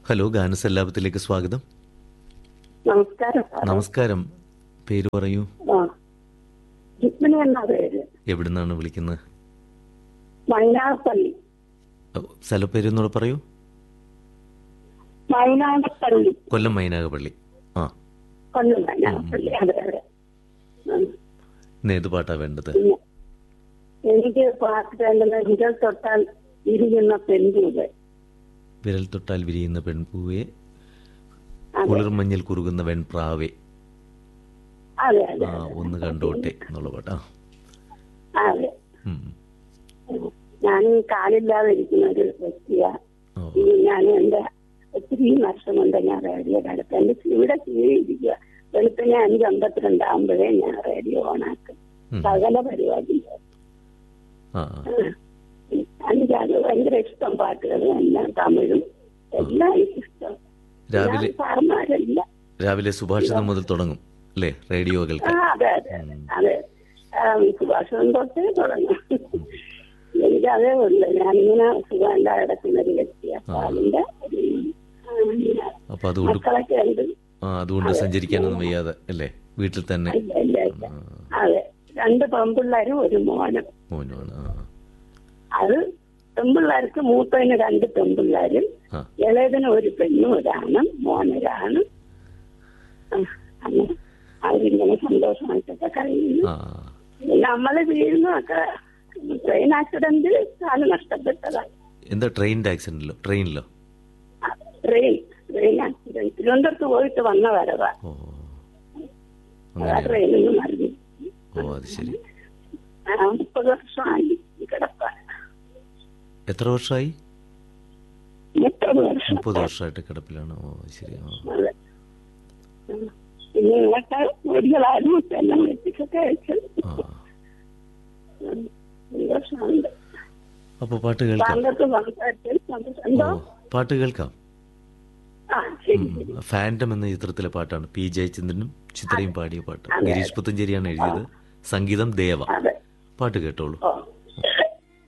Hello ഗാനസല്ലാപത്തിലേക്ക് സ്വാഗതം നമസ്കാരം സാറേ. നമസ്കാരം പേര് പറയൂ ആ. രുക്മിണി എന്നാ പേര് എവിടുന്നാണ് വിളിക്കുന്നത് മൈനാടപ്പള്ളി ഓ, സ്ഥലപ്പേര് എന്നൂടെ പറയൂ മൈനാടപ്പള്ളി കൊല്ലം മൈനാഗപ്പള്ളി ആ കൊല്ലം മൈനാടപ്പള്ളി അതെ അതെ ഉം. ഇന്ന് ഏത് പാട്ടാ വേണ്ടത് പിന്നെ എനിക്ക് പാട്ട് വേണ്ടത് വിരൽ തൊട്ടാൽ ഇരിക്കുന്ന പെൺപൂവ് വിരൽ തൊട്ടാൽ വിരിയുന്ന പെൺപൂവെ അതെ കുളിർമഞ്ഞിൽ കുറുകുന്ന വെൺപ്രാവെ അതെ അതെ ആ ഒന്ന് കണ്ടോട്ടെ എന്നുള്ള പാട്ടാ അതെ ഉം. ഞാൻ കാലില്ലാതെ ഇരിക്കുന്ന ഒരു വ്യക്തിയാ ഓ ഈ ഞാൻ എന്റെ ഒത്തിരി വർഷം കൊണ്ട് ഞാൻ റേഡിയോ അടുത്ത് എന്റെ ഇവിടെ കീഴിരിക്കുക വെളുപ്പിനെ അഞ്ച് അമ്പത്തിരണ്ടാകുമ്പോഴേ ഞാൻ റേഡിയോ ഓണാക്കും ഉം. സകല പരിപാടി ആ എനിക്കത് ഭയങ്കര ഇഷ്ടം പാട്ടുകൾ എല്ലാം തമിഴും എല്ലാം എനിക്കിഷ്ടം രാവിലെ ഞാൻ സാർമാരല്ല രാവിലെ സുഭാഷിതം മുതൽ തുടങ്ങും അല്ലേ റേഡിയോ ആ കേൾക്കാൻ അതെ അതെ ഉം. അതെ ആ, സുഭാഷണം തൊട്ടേ തുടങ്ങും എനിക്കതേ ഉള്ളു ഞാനിങ്ങനെ സുഖമല്ല കിടക്കുന്ന ഒരു വ്യക്തിയാണ് അപ്പൊ അതിന്റെ ഒരു, ആ, ഇങ്ങനെ അപ്പൊ അതുകൊണ്ട് മക്കളൊക്കെ ഉണ്ട് ആ അതുകൊണ്ട് സഞ്ചരിക്കാനൊന്നും വയ്യാതെ അല്ലേ വീട്ടിൽ തന്നെ ഇല്ല ഇല്ല ഇല്ല ആ, അതെ രണ്ട് പെൺപിള്ളേരും ഒരു മോനും മോനുമാണ് ആ അത് പെൺപിള്ളേർക്ക് മൂത്തതിന് രണ്ട് പെൺപിള്ളേരും ആ ഇളയതിന് ഒരു പെണ്ണും ഒരാണും മോനൊരാണും ആ, അങ്ങനെ അവരിങ്ങനെ സന്തോഷമായിട്ടൊക്കെ കഴിയുന്നു ആ പിന്നെ നമ്മള് വീഴുന്നതൊക്കെ ട്രെയിൻ ആക്സിഡന്റ് കാല് നഷ്ടപ്പെട്ടതാണ് എന്താ ട്രെയിനിന്റെ ആക്സിഡന്റിലോ ട്രെയിനിലോ ആ, ട്രെയിൻ ട്രെയിൻ ആക്സിഡന്റ് തിരുവനന്തപുരത്ത് പോയിട്ട് വന്ന വരവാ ഓ ആ അങ്ങനെ ട്രെയിനിൽ നിന്ന് മറിഞ്ഞു ഓ അത് ശരി ആ, മുപ്പത് വർഷമായി കിടപ്പാൻ എത്ര വർഷമായി മുപ്പത് വർഷം മുപ്പത് വർഷമായിട്ട് കിടപ്പിലാണ് ഓ അത് ശരി ആ അതെ. ഉം. പിന്നെ ഇങ്ങനത്തെ വീടുകളാരും എല്ലാം വെച്ചിട്ടൊക്കെ അയച്ചു ആ സന്തോഷമുണ്ട് അപ്പൊ പാട്ട് കേൾക്കാം താങ്കൾക്ക് സംസാരിച്ചു സന്തോഷം ഓ എന്തോ പാട്ട് കേൾക്കാം ആ ശരി ഉം. ഫാൻറ്റം എന്ന ചിത്രത്തിലെ പാട്ടാണ് പി ജയചന്ദ്രനും ചിത്രയും പാടിയ പാട്ട് ഗിരീഷ് പുത്തഞ്ചേരിയാണ് എഴുതിയത് സംഗീതം ദേവ അതെ പാട്ട് കേട്ടോളൂ ഓ